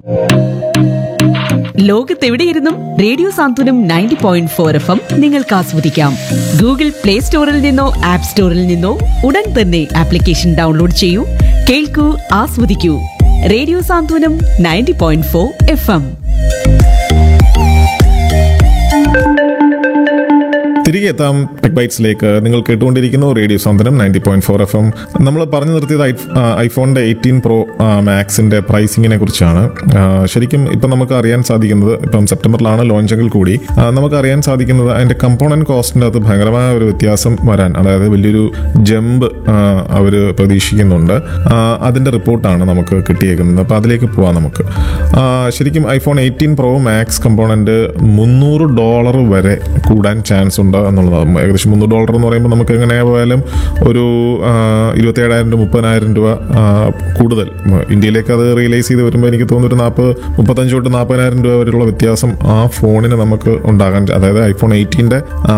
ലോകത്തെവിടെയിരുന്നും radio Santhwanam ninety point four F M നിങ്ങൾക്ക് ആസ്വദിക്കാം Google play സ്റ്റോറിൽ നിന്നോ ആപ്പ് സ്റ്റോറിൽ നിന്നോ ഉടൻ തന്നെ ആപ്ലിക്കേഷൻ ഡൗൺലോഡ് ചെയ്യൂ കേൾക്കൂ ആസ്വദിക്കൂ radio Santhwanam ninety point four F M തിരികെ എത്താം ടെക് ബൈറ്റ്സിലേക്ക് നിങ്ങൾ കേട്ടുകൊണ്ടിരിക്കുന്നു radio Santhwanam ninety point four F M നമ്മൾ പറഞ്ഞു നിർത്തിയത് ഐ- ആ, ഐഫോണിന്റെ എയ്റ്റീൻ പ്രോ മാക്സിന്റെ പ്രൈസിങ്ങിനെ കുറിച്ചാണ് ആ, ശരിക്കും ഇപ്പം നമുക്ക് അറിയാൻ സാധിക്കുന്നത് ഇപ്പം സെപ്റ്റംബറിലാണ് ലോഞ്ചെങ്കിൽ കൂടി ആ, നമുക്ക് അറിയാൻ സാധിക്കുന്നത് അതിന്റെ കമ്പോണന്റ് കോസ്റ്റിന്റെ അകത്ത് ഭയങ്കരമായ ഒരു വ്യത്യാസം വരാൻ അതായത് വലിയൊരു ജമ്പ് അവർ പ്രതീക്ഷിക്കുന്നുണ്ട് ആ, അതിന്റെ റിപ്പോർട്ടാണ് നമുക്ക് കിട്ടിയേക്കുന്നത് അപ്പോൾ അതിലേക്ക് പോവാം നമുക്ക് ആ, ശരിക്കും iPhone eighteen Pro Max component മുന്നൂറ് ഡോളർ വരെ കൂടാൻ ചാൻസ് ഉണ്ട് എന്നുള്ളതാണ് ഏകദേശം മുന്നൂറ് ഡോളർ എന്ന് പറയുമ്പോൾ നമുക്ക് എങ്ങനെ പോയാലും ഒരു ഇരുപത്തി ഏഴായിരം രൂപ മുപ്പതിനായിരം രൂപ ആ, കൂടുതൽ ഇന്ത്യയിലേക്ക് അത് റിയലൈസ് ചെയ്ത് വരുമ്പോൾ എനിക്ക് തോന്നുന്നു ഒരു നാൽപ്പത് മുപ്പത്തഞ്ച് തൊട്ട് നാൽപ്പതിനായിരം രൂപ വരെയുള്ള വ്യത്യാസം ആ ഫോണിന് നമുക്ക് ഉണ്ടാകാൻ അതായത് ഐഫോൺ എയ്റ്റീൻ്റെ